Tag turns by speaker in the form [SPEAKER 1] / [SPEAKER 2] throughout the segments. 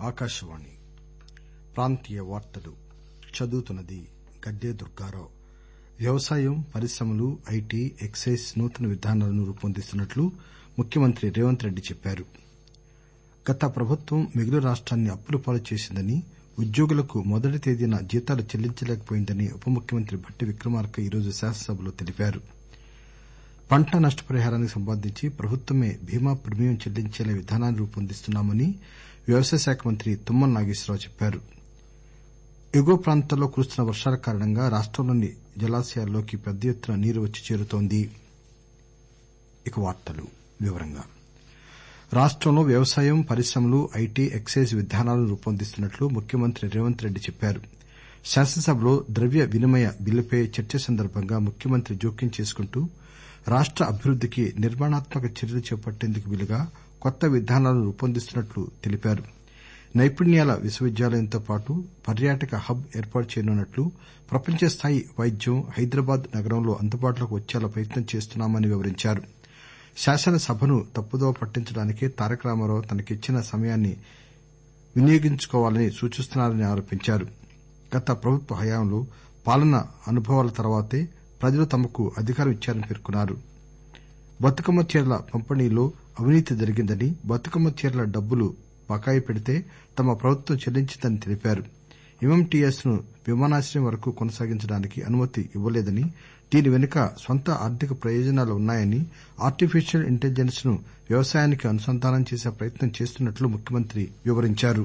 [SPEAKER 1] ఆకాశవాణి ప్రాంతీయ వార్తలు చదువుతున్నది గడ్డే దుర్గారావు వ్యవసాయం పరిశ్రమలు ఐటీ ఎక్సైజ్ నూతన విధానాలను రూపొందిస్తున్నట్లు ముఖ్యమంత్రి రేవంత్ రెడ్డి చెప్పారు గత ప్రభుత్వం మిగులు రాష్టాన్ని అప్పుల పాలు చేసిందని ఉద్యోగులకు మొదటి తేదీన జీతాలు చెల్లించలేకపోయిందని ఉప ముఖ్యమంత్రి భట్టి విక్రమార్క ఈరోజు శాసనసభలో తెలిపారు పంట నష్టపరిహారానికి సంబంధించి ప్రభుత్వమే బీమా ప్రీమియం చెల్లించేలా విధానాన్ని రూపొందిస్తున్నామని వ్యవసాయ శాఖ మంత్రి తుమ్మల నాగేశ్వరరావు చెప్పారు ఎగువ ప్రాంతాల్లో కురుస్తున్న వర్షాల కారణంగా రాష్టంలోని జలాశయాల్లోకి పెద్ద ఎత్తున నీరు వచ్చి చేరుతోంది రాష్టంలో వ్యవసాయం పరిశ్రమలు ఐటీ ఎక్సైజ్ విధానాలను రూపొందిస్తున్నట్లు ముఖ్యమంత్రి రేవంత్ రెడ్డి చెప్పారు శాసనసభలో ద్రవ్య వినిమయ బిల్లుపై చర్చ సందర్బంగా ముఖ్యమంత్రి జోక్యం చేసుకుంటూ రాష్ట అభివృద్దికి నిర్మాణాత్మక చర్యలు చేపట్టేందుకు వీలుగా కొత్త విధానాలను రూపొందిస్తున్నట్లు తెలిపారు నైపుణ్యాల విశ్వవిద్యాలయంతో పాటు పర్యాటక హబ్ ఏర్పాటు చేయనున్నట్లు ప్రపంచ స్థాయి వైద్యం హైదరాబాద్ నగరంలో అందుబాటులోకి వచ్చేలా ప్రయత్నం చేస్తున్నామని వివరించారు శాసనసభను తప్పుదోవ పట్టించడానికే తారక రామారావు తనకిచ్చిన సమయాన్ని వినియోగించుకోవాలని సూచిస్తున్నారని ఆరోపించారు గత ప్రభుత్వ హయాంలో పాలనా అనుభవాల తర్వాతే ప్రజలు తమకు అధికారం ఇచ్చారని పేర్కొన్నారు బతుకమ్మ చీరల పంపిణీలో అవినీతి జరిగిందని బతుకమ్మ చీరల డబ్బులు బకాయి పెడితే తమ ప్రభుత్వం చెల్లించిందని తెలిపారు ఎంఎంటీఎస్ ను విమానాశ్రయం వరకు కొనసాగించడానికి అనుమతి ఇవ్వలేదని దీని వెనుక స్వంత ఆర్థిక ప్రయోజనాలు ఉన్నాయని ఆర్టిఫిషియల్ ఇంటెలిజెన్స్ ను వ్యవసాయానికి అనుసంధానం చేసే ప్రయత్నం చేస్తున్నట్లు ముఖ్యమంత్రి వివరించారు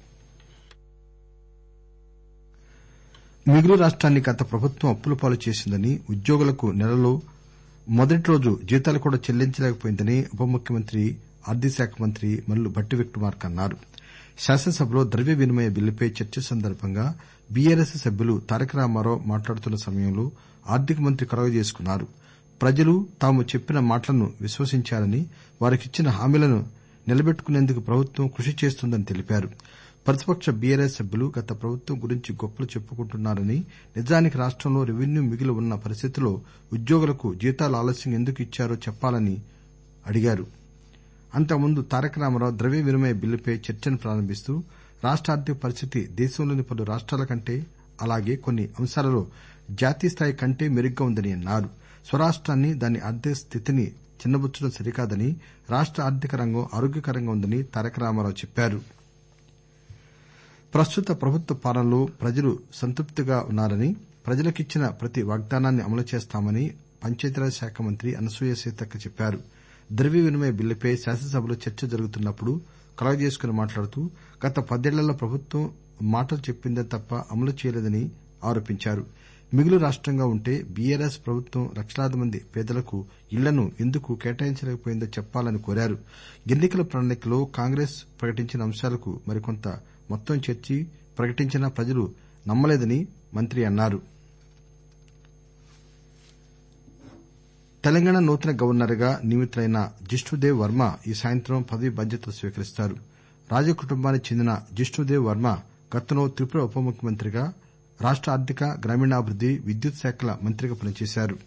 [SPEAKER 1] మిగులు రాష్టాన్ని గత ప్రభుత్వం అప్పుల పాలు చేసిందని ఉద్యోగులకు నెలలో మొదటి రోజు జీతాలు కూడా చెల్లించలేకపోయిందని ఉప ముఖ్యమంత్రి ఆర్థిక శాఖ మంత్రి మల్లు భట్టి విక్రమార్క అన్నారు శాసనసభలో ద్రవ్య వినిమయ బిల్లుపై చర్చ సందర్బంగా బీఆర్ఎస్ సభ్యులు తారక రామారావు మాట్లాడుతున్న సమయంలో ఆర్థిక మంత్రి కలుగజేసుకున్నారు ప్రజలు తాము చెప్పిన మాటలను విశ్వసించారని వారికిచ్చిన హామీలను నిలబెట్టుకునేందుకు ప్రభుత్వం కృషి చేస్తోందని తెలిపారు ప్రతిపక్ష బీఆర్ఎస్ సభ్యులు గత ప్రభుత్వం గురించి గొప్పలు చెప్పుకుంటున్నారని నిజానికి రాష్టంలో రెవెన్యూ మిగిలి ఉన్న పరిస్థితిలో ఉద్యోగులకు జీతాలు ఆలస్యంగా ఎందుకు ఇచ్చారో చెప్పాలని అడిగారు అంతకుముందు తారక రామారావు ద్రవ్య వినిమయ బిల్లుపై చర్చను ప్రారంభిస్తూ రాష్ట ఆర్థిక పరిస్థితి దేశంలోని పలు రాష్టాల కంటే అలాగే కొన్ని అంశాలలో జాతీయ స్థాయి కంటే మెరుగ్గా ఉందని అన్నారు స్వరాష్టాన్ని దాని ఆర్థిక స్థితిని చిన్నబుచ్చడం సరికాదని రాష్ట ఆర్థిక రంగం ఆరోగ్యకరంగా ఉందని తారక రామారావు చెప్పారు ప్రస్తుత ప్రభుత్వ పాలనలో ప్రజలు సంతృప్తిగా ఉన్నారని ప్రజలకిచ్చిన ప్రతి వాగ్దానాన్ని అమలు చేస్తామని పంచాయతీరాజ్ శాఖ మంత్రి అనసూయ సీతక్క చెప్పారు ద్రవ్య వినిమయ బిల్లుపై శాసనసభలో చర్చ జరుగుతున్నప్పుడు కలుగజేసుకుని మాట్లాడుతూ గత పదేళ్లలో ప్రభుత్వం మాటలు చెప్పిందే తప్ప అమలు చేయలేదని ఆరోపించారు మిగులు రాష్టంగా ఉంటే బీఆర్ఎస్ ప్రభుత్వం లక్షలాది మంది పేదలకు ఇళ్లను ఎందుకు కేటాయించలేకపోయిందో చెప్పాలని కోరారు ఎన్నికల ప్రణాళికలో కాంగ్రెస్ ప్రకటించిన అంశాలకు మరికొంత మొత్తం చేర్చి ప్రకటించినా ప్రజలు నమ్మలేదని మంత్రి అన్నారు తెలంగాణ నూతన గవర్నర్ గా నియమితులైన జిష్ణుదేవ్ వర్మ ఈ సాయంత్రం పదవీ బాధ్యతలు స్వీకరిస్తారు రాజకుటుంబానికి చెందిన జిష్ణుదేవ్ వర్మ గతంలో త్రిపుర ఉప ముఖ్యమంత్రిగా రాష్ట ఆర్థిక గ్రామీణాభివృద్ది విద్యుత్ శాఖల మంత్రిగా పనిచేశారు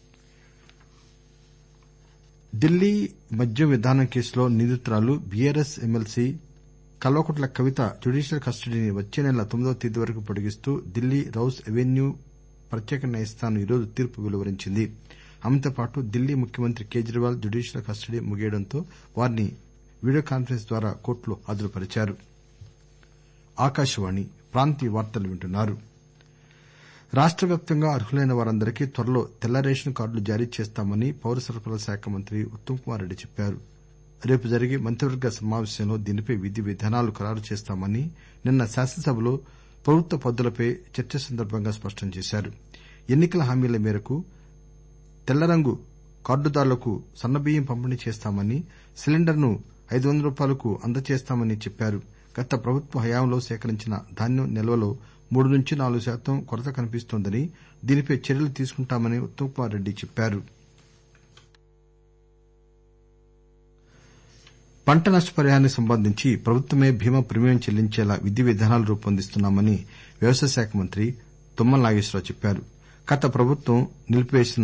[SPEAKER 1] ఢిల్లీ మద్యం విధానం కేసులో నిందితురాలు BRS MLC Kalvakuntla Kavitha judicial కస్టడీని వచ్చే నెల తొమ్మిదవ తేదీ వరకు పొడిగిస్తూ ఢిల్లీ రౌస్ ఎవెన్యూ ప్రత్యేక న్యాయస్థానం ఈరోజు తీర్పు వెలువరించింది ఆమెతో పాటు ఢిల్లీ ముఖ్యమంత్రి కేజ్రీవాల్ జ్యుడీషియల్ కస్టడీ ముగియడంతో వారిని వీడియో కాన్పరెన్స్ ద్వారా కోర్టులో హాజరుపరిచారు రాష్ట వ్యాప్తంగా అర్హులైన వారందరికీ త్వరలో తెల్ల రేషన్ కార్డులు జారీ చేస్తామని పౌర సరఫరాల శాఖ మంత్రి ఉత్తమ్ కుమార్ రెడ్డి చెప్పారు రేపు జరిగే మంత్రివర్గ సమావేశంలో దీనిపై విధి విధానాలు ఖరారు చేస్తామని నిన్న శాసనసభలో ప్రభుత్వ పద్దులపై చర్చ సందర్బంగా స్పష్టం చేశారు ఎన్నికల హామీల మేరకు తెల్లరంగు కార్డుదారులకు సన్నబియ్యం పంపిణీ చేస్తామని సిలిండర్ ను ఐదు వందల రూపాయలకు అందజేస్తామని చెప్పారు గత ప్రభుత్వ హయాంలో సేకరించిన ధాన్యం నిల్వలో మూడు నుంచి నాలుగు శాతం కొరత కనిపిస్తోందని దీనిపై చర్యలు తీసుకుంటామని ఉత్తమ్ కుమార్ రెడ్డి చెప్పారు పంట నష్టపరిహారానికి సంబంధించి ప్రభుత్వమే బీమా ప్రీమియం చెల్లించేలా విధి విధానాలు రూపొందిస్తున్నామని వ్యవసాయ శాఖ మంత్రి తుమ్మల నాగేశ్వరరావు చెప్పారు గత ప్రభుత్వం నిలిపివేసిన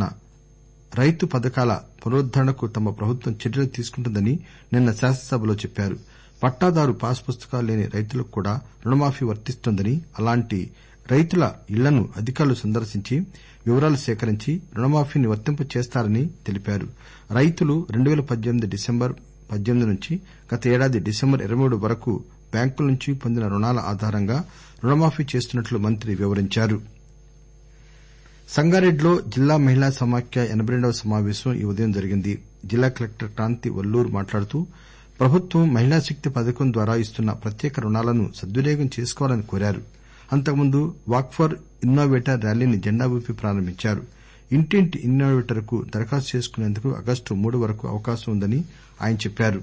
[SPEAKER 1] రైతు పథకాల పునరుద్దరణకు తమ ప్రభుత్వం చర్యలు తీసుకుంటుందని నిన్న శాసనసభలో చెప్పారు పట్టాదారు పాస్ పుస్తకాలు లేని రైతులకు కూడా రుణమాఫీ వర్తిస్తోందని అలాంటి రైతుల ఇళ్లను అధికారులు సందర్శించి వివరాలు సేకరించి రుణమాఫీని వర్తింపచేస్తారని తెలిపారు రైతులు డిసెంబర్ నుంచి గత ఏడాది డిసెంబర్ వరకు బ్యాంకుల నుంచి పొందిన రుణాల ఆధారంగా రుణమాఫీ చేస్తున్నట్లు మంత్రి వివరించారు సంగారెడ్డిలో జిల్లా మహిళా సమాఖ్య ఎనబై రెండవ సమావేశం ఈ ఉదయం జరిగింది జిల్లా కలెక్టర్ క్రాంతి వల్లూర్ మాట్లాడుతూ ప్రభుత్వం మహిళా శక్తి పథకం ద్వారా ఇస్తున్న ప్రత్యేక రుణాలను సద్వినియోగం చేసుకోవాలని కోరారు అంతకుముందు వాక్ ఫర్ ఇన్నోవేటర్ ర్యాలీని జెండా ఊపి ప్రారంభించారు ఇంటింటి ఇన్నోవేటర్ కు దరఖాస్తు చేసుకునేందుకు ఆగస్టు మూడు వరకు అవకాశం ఉందని ఆయన చెప్పారు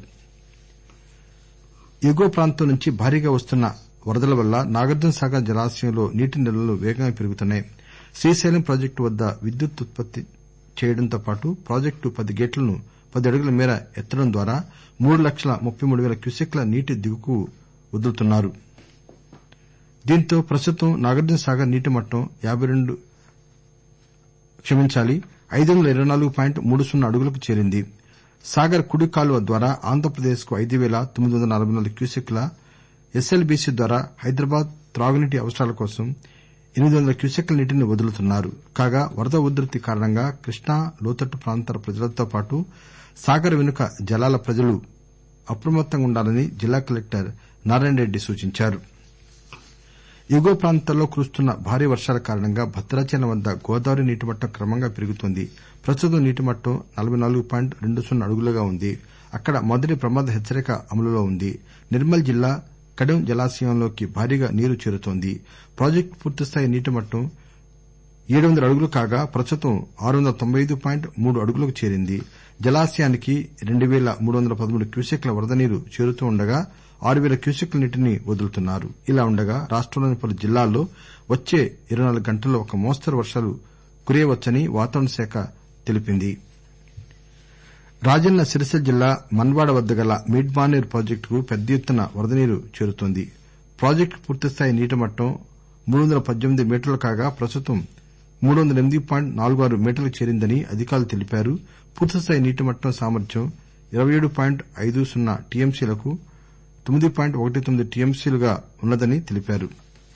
[SPEAKER 1] ఎగువ ప్రాంతం నుంచి భారీగా వస్తున్న వరదల వల్ల నాగార్జున సాగర్ జలాశయంలో నీటి నిల్వలు వేగంగా పెరుగుతున్నాయి శ్రీశైలం ప్రాజెక్టు వద్ద విద్యుత్ ఉత్పత్తి చేయడంతో పాటు ప్రాజెక్టు పది గేట్లను పది అడుగుల మేర ఎత్తడం ద్వారా మూడు లక్షల ముప్పై మూడు పేల క్యూసెక్ల నీటి దిగువకు వదులుతున్నారు దీంతో ప్రస్తుతం నాగార్జున సాగర్ నీటి మట్టం ఐదు వందల ఇరవై నాలుగు పాయింట్ మూడు సున్నా అడుగులకు చేరింది సాగర్ కుడి కాలువ ద్వారా ఆంధ్రప్రదేశ్ కు ఐదు పేల తొమ్మిది వందల నలబై నాలుగు క్యూసెక్ల ఎస్ఎల్బీసీ ద్వారా హైదరాబాద్ త్రాగునీటి అవసరాల కోసం ఎనిమిది వందల క్యూసెక్ల నీటిని వదులుతున్నారు కాగా వరద ఉధృతి కారణంగా కృష్ణా లోతట్టు ప్రాంతాల ప్రజలతో పాటు సాగర్ వెనుక జలాల ప్రజలు అప్రమత్తంగా ఉండాలని జిల్లా కలెక్టర్ నారాయణ రెడ్డి సూచించారు ఎగువ ప్రాంతాల్లో కురుస్తున్న భారీ వర్షాల కారణంగా భద్రాచలం వద్ద గోదావరి నీటిమట్టం క్రమంగా పెరుగుతోంది ప్రస్తుతం నీటిమట్టం నలబై నాలుగు పాయింట్ రెండు సున్నా అడుగులుగా ఉంది అక్కడ మొదటి ప్రమాద హెచ్చరిక అమలులో ఉంది నిర్మల్ జిల్లా కడెం జలాశయంలోకి భారీగా నీరు చేరుతోంది ప్రాజెక్టు పూర్తిస్థాయి నీటిమట్టం ఏడు వందల అడుగులు కాగా ప్రస్తుతం ఆరు వందల తొంభై ఐదు పాయింట్ మూడు అడుగులకు చేరింది జలాశయానికి రెండు పేల మూడు వందల పదమూడు క్యూసెక్ల వరద నీరు చేరుతూ ఉండగా ఆరు పేల క్యూసెక్ల నీటిని వదులుతున్నారు ఇలా ఉండగా రాష్టంలోని పలు జిల్లాల్లో వచ్చే ఇరవై నాలుగు గంటల్లో ఒక మోస్తరు వర్షాలు కురియవచ్చని వాతావరణ శాఖ తెలిపింది రాజన్న సిరిసిల్ల జిల్లా మన్వాడ వద్ద గల మిడ్మానేరు ప్రాజెక్టుకు పెద్ద ఎత్తున వరద నీరు చేరుతోంది ప్రాజెక్టు పూర్తిస్థాయి నీటిమట్టం మూడు వందల పద్దెనిమిది మీటర్లు కాగా ప్రస్తుతం మూడు వందల ఎనిమిది పాయింట్ నాలుగు ఆరు మీటర్లకు చేరిందని అధికారులు తెలిపారు పూర్తిస్థాయి నీటిమట్టం సామర్థ్యం ఇరవై ఏడు పాయింట్ ఐదు సున్నా టీఎంసీలకు తొమ్మిది పాయింట్ ఒకటి తొమ్మిది టీఎంసీలుగా ఉన్నదని తెలిపారు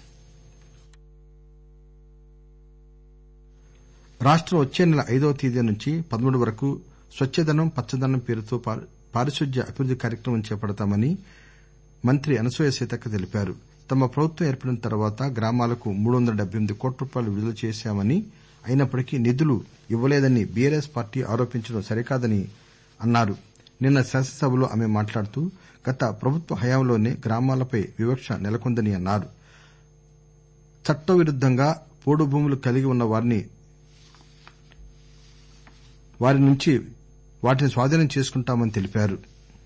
[SPEAKER 1] రాష్టంలో వచ్చే నెల ఐదవ తేదీ నుంచి పదమూడు వరకు స్వచ్చదనం పచ్చదనం పేరుతో పారిశుద్ధ్య అభివృద్ది కార్యక్రమం చేపడతామని మంత్రి అనసూయ సీతక్క తెలిపారు తమ ప్రభుత్వం ఏర్పడిన తర్వాత గ్రామాలకు మూడు వందల డెబ్బై ఎనిమిది కోట్ల రూపాయలు విడుదల చేశామని అయినప్పటికీ నిధులు ఇవ్వలేదని బీఆర్ఎస్ పార్టీ ఆరోపించడం సరికాదని అన్నారు నిన్న శాసనసభలో ఆమె మాట్లాడుతూ గత ప్రభుత్వ హయాంలోనే గ్రామాలపై వివక్ష నెలకొందని అన్నారు చట్టవిరుద్దంగా పోడు భూములు కలిగి ఉన్న వారి నుంచి వాటిని స్వాధీనం చేసుకుంటామని తెలిపారు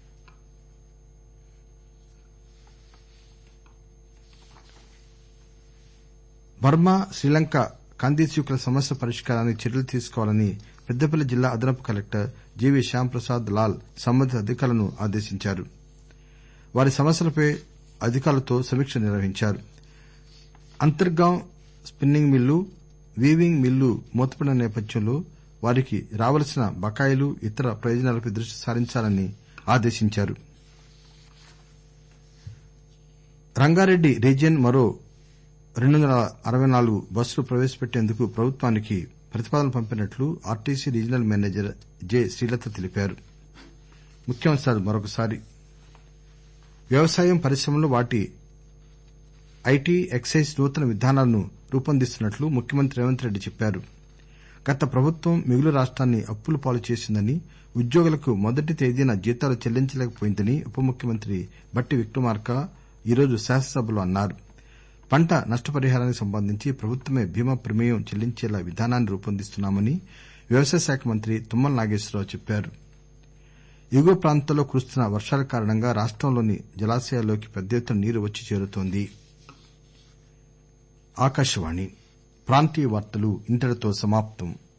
[SPEAKER 1] బర్మా శ్రీలంక కందిసీకుల సమస్య పరిష్కారానికి చర్యలు తీసుకోవాలని పెద్దపల్లి జిల్లా అదనపు కలెక్టర్ జీవీ శ్యాంప్రసాద్ లాల్ సంబంధిత అధికారులను ఆదేశించారు వారి సమస్యలపై అధికారులతో సమీక్ష నిర్వహించారు Antargam spinning mill weaving mill మూతపడిన నేపథ్యంలో వారికి రావలసిన బకాయిలు ఇతర ప్రయోజనాలపై దృష్టి సారించాలని ఆదేశించారు రంగారెడ్డి రీజియన్ మరో రెండు వందల అరవై నాలుగు బస్సులు ప్రవేశపెట్టేందుకు ప్రభుత్వానికి ప్రతిపాదనలు పంపినట్లు RTC regional manager J Srilatha తెలిపారు వ్యవసాయం పరిశ్రమలు వాటి ఐటీ ఎక్సైజ్ నూతన విధానాలను రూపొందిస్తున్నట్లు ముఖ్యమంత్రి రేవంత్ రెడ్డి చెప్పారు గత ప్రభుత్వం మిగులు రాష్టాన్ని అప్పుల పాలు చేసిందని ఉద్యోగులకు మొదటి తేదీన జీతాలు చెల్లించలేకపోయిందని ఉప ముఖ్యమంత్రి బట్టి విక్రమార్క ఈరోజు శాసనసభలో అన్నారు పంట నష్టపరిహారానికి సంబంధించి ప్రభుత్వమే బీమా ప్రీమియం చెల్లించేలా విధానాన్ని రూపొందిస్తున్నామని వ్యవసాయ శాఖ మంత్రి తుమ్మల నాగేశ్వరరావు చెప్పారు ఎగువ ప్రాంతాల్లో కురుస్తున్న వర్షాల కారణంగా రాష్టంలోని జలాశయాల్లోకి పెద్ద ఎత్తున నీరు వచ్చి చేరుతోంది ప్రాంతీయ వార్తలు ఇంతటితో సమాప్తం